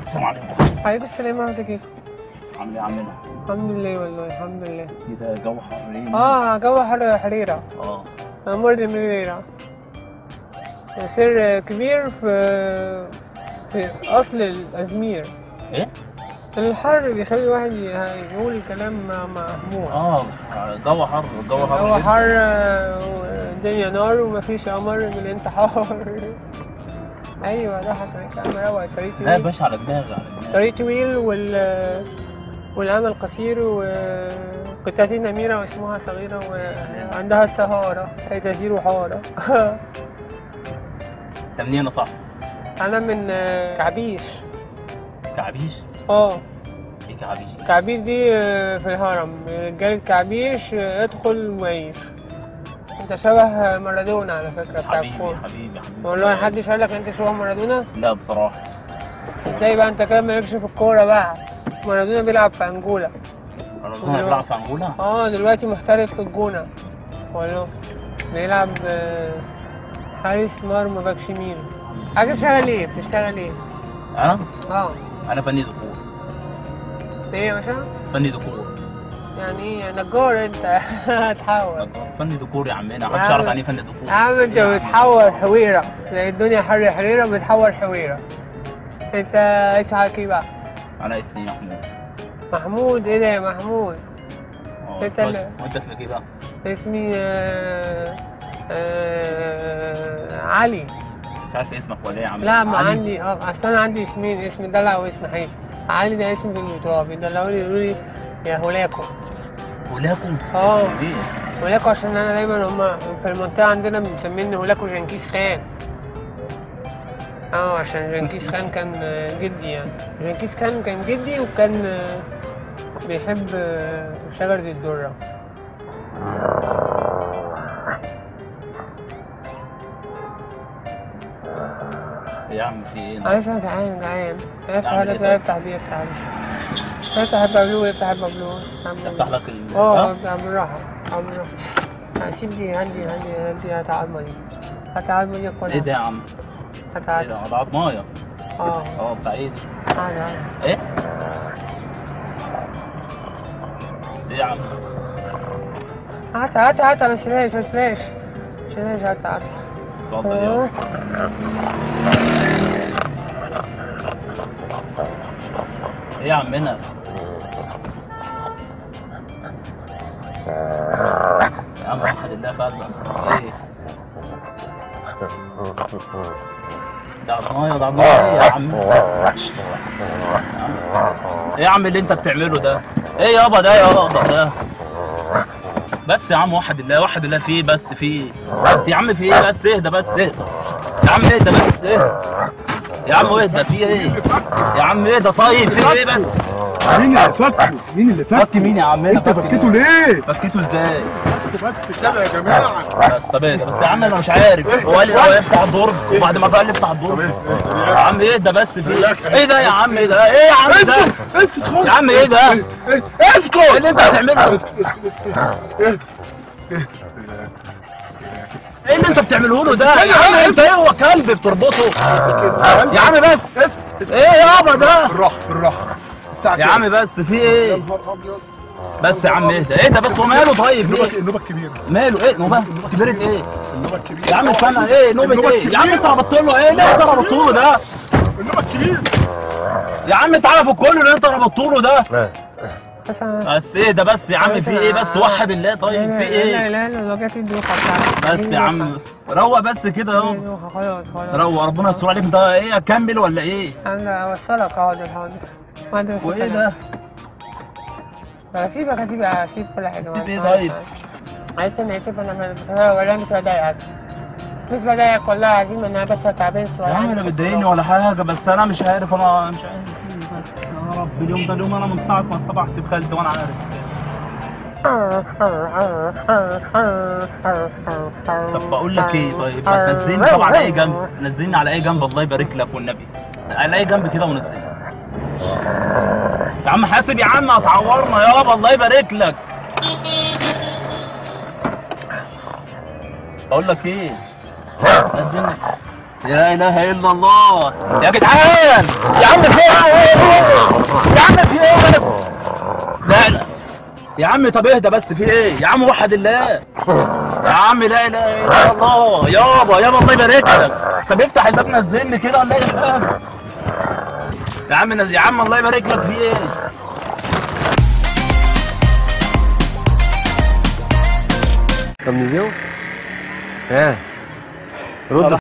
السلام عليكم عليكم السلام ورحمة الله عامل ايه يا عمنا؟ الحمد لله والله الحمد لله كده جو حر ايه؟ اه جو حر يا حريرة اه أمور منيرة سر كبير في في أصل الأزمير ايه؟ الحر بيخلي الواحد ي- يقول كلام مهموع اه جو حر جو حر هو جدا. حر والدنيا نار ومفيش أمر من الانتحار أيوة ده حصل كلام روعة طريق لا يا طويل باشا على دماغي على دماغي طريق طويل وال والأمل قصير وقطعتين أميرة واسمها صغيرة وعندها السهارة هي تسير حارة انت منين يا صاحبي؟ أنا من كعبيش كعبيش؟ اه ايه كعبيش؟ كعبيش دي في الهرم رجالة كعبيش ادخل وعيش انت شبه مارادونا على فكرة بتاع حبيبي الكورة حبيبي حبيبي والله محدش قال لك انت شبه مارادونا لا بصراحة ازاي بقى انت كده مالكش في الكورة بقى مارادونا بيلعب في انجولا ربنا بيلعب في انجولا؟ اه دلوقتي محترف في الجونة والله بيلعب آه، حارس مرمى باك شمال حاجة بتشتغل ايه؟ بتشتغل ايه؟ انا؟ اه انا فني ديكور ايه يا باشا؟ فني ديكور يعني ايه نجار انت هتحول فني ديكور يا عمنا يا محدش عم- يعرف يعني ايه فني ديكور يا عم انت إيه يا بتحول حويرة تلاقي الدنيا حر حريرة بتحول حويرة انت اسمك ايه بقى؟ انا اسمي محمود محمود ايه ده يا محمود؟ اه انت اللي- كويس. وانت اسمك ايه بقى؟ اسمي آه آه علي مش عارف اسمك ولا ايه يا عم لا ما علي؟ عندي اه اصل انا عندي اسمين اسم دلع واسم حقيقي علي ده اسم في البتوع بيدلعوا لي يقولوا لي يا هولاكو ولاكم اه. ليه؟ هولاكو عشان انا دايما هما في المنطقة عندنا مسميني هولاكو جنكيز خان اه عشان جنكيز خان كان آه، جدي يعني جنكيز خان كان جدي وكان آه، بيحب آه، شجرة الدرة يا عم في ايه؟ عايز انا جعان جعان افتح أعمل هذا إيه افتح دي افتح دي افتح البابلو افتح البابلو افتح لك ال اه ها؟ ابدا بالراحة اه بالراحة هسيب دي عندي عندي عندي هات عظمة دي هات عظمة دي كلها ايه ده يا عم؟ هات ايه عظمة ده؟ ده عضمايه اه اه بتاع ايه دي؟ عادي عادي ايه؟ ايه يا عم؟ هات هات هات ما تشيلهاش ما تشيلهاش ما تشيلهاش هات هات اتفضل اه. يلا ايه يا عمنا؟ يا عم وحد الله في قلبك ايه؟ ده عضمايه ده عضمايه ايه يا عم؟ ايه يا عم اللي انت بتعمله ده؟ ايه يابا ده يابا ده؟ بس يا عم وحد الله وحد الله في ايه بس في ايه؟ يا عم في ايه بس اهدى بس اهدى يا عم اهدى بس اهدى يا عم اهدى في ايه؟ يا عم اهدى طيب في ايه بس؟ مين اللي فكه؟ مين اللي فك فكه؟ مين يا عم انت فك فكيته مين؟ ليه؟ فكيته ازاي؟ بس كده يا جماعه بس طب اهدى بس يا عم انا مش عارف هو قال لي هو يفتح الدرج وبعد ما قال لي افتح الدرج يا عم اهدى بس في ايه؟ ايه ده يا عم ايه ده؟ ايه يا عم ده؟ اسكت خالص يا عم ايه ده؟ اسكت ايه اللي انت بتعمله؟ اسكت اسكت اسكت اهدى ايه اللي انت بتعمله له ده؟ يا عم انت ايه هو كلب بتربطه؟ يا عم بس ايه يابا ده؟ بالراحه بالراحه الساعه يا عم بس في يا ايه؟ نهار ابيض بس يا عم اهدى اهدى بس هو ماله طيب النوبه ايه؟ النوبه الكبيره ماله ايه نوبه؟ كبيرة ايه؟ النوبه الكبيره يا عم استنى ايه نوبة النوبة ايه؟ يا عم انت الكبيرة. ربطت له ايه؟ ليه انت ربطت له ده؟ النوبه الكبيره يا عم تعالى في الكل اللي انت ربطت له ده بس أنا- بس ايه ده بس يا عم في ايه بس وحد الله طيب في لا ايه؟ لا لا لا جت الدوخة بتاعتي بس يا عم روق بس كده اهو الدوخة خلاص خلاص روق ربنا يستر عليك انت ايه اكمل ولا ايه؟ انا اوصلك حاضر حاضر ما عندي مشكلة. وايه ده؟ هسيبك هسيب هسيب كل حاجة هسيب ايه معلش. طيب؟ عايز انا اسف انا مش ولا مش بضايقك مش بضايقك والله العظيم انا بس تعبان شوية يا عم انا متضايقني ولا حاجه بس انا مش عارف انا مش عارف ايه بس يا رب اليوم ده اليوم انا من ساعه ما اصطبحت بخالتي وانا عارف طب بقول لك ايه طيب ما تنزلني طبعا على اي جنب نزلني على اي جنب الله يبارك لك والنبي على اي جنب كده ونزلني يا عم حاسب يا عم هتعورنا يابا الله يبارك لك بقول لك ايه نزلني لا اله الا الله يا جدعان يا عم في ايه يا عم في ايه بس لا لا يا عم طب اهدى بس في ايه يا عم وحد الله يا عم لا اله الا الله يابا يابا الله يبارك لك طب افتح الباب نزلني كده ولا ايه حاجه يا عم نز... يا عم الله يبارك لك في ايه طب نزيو؟ ها رد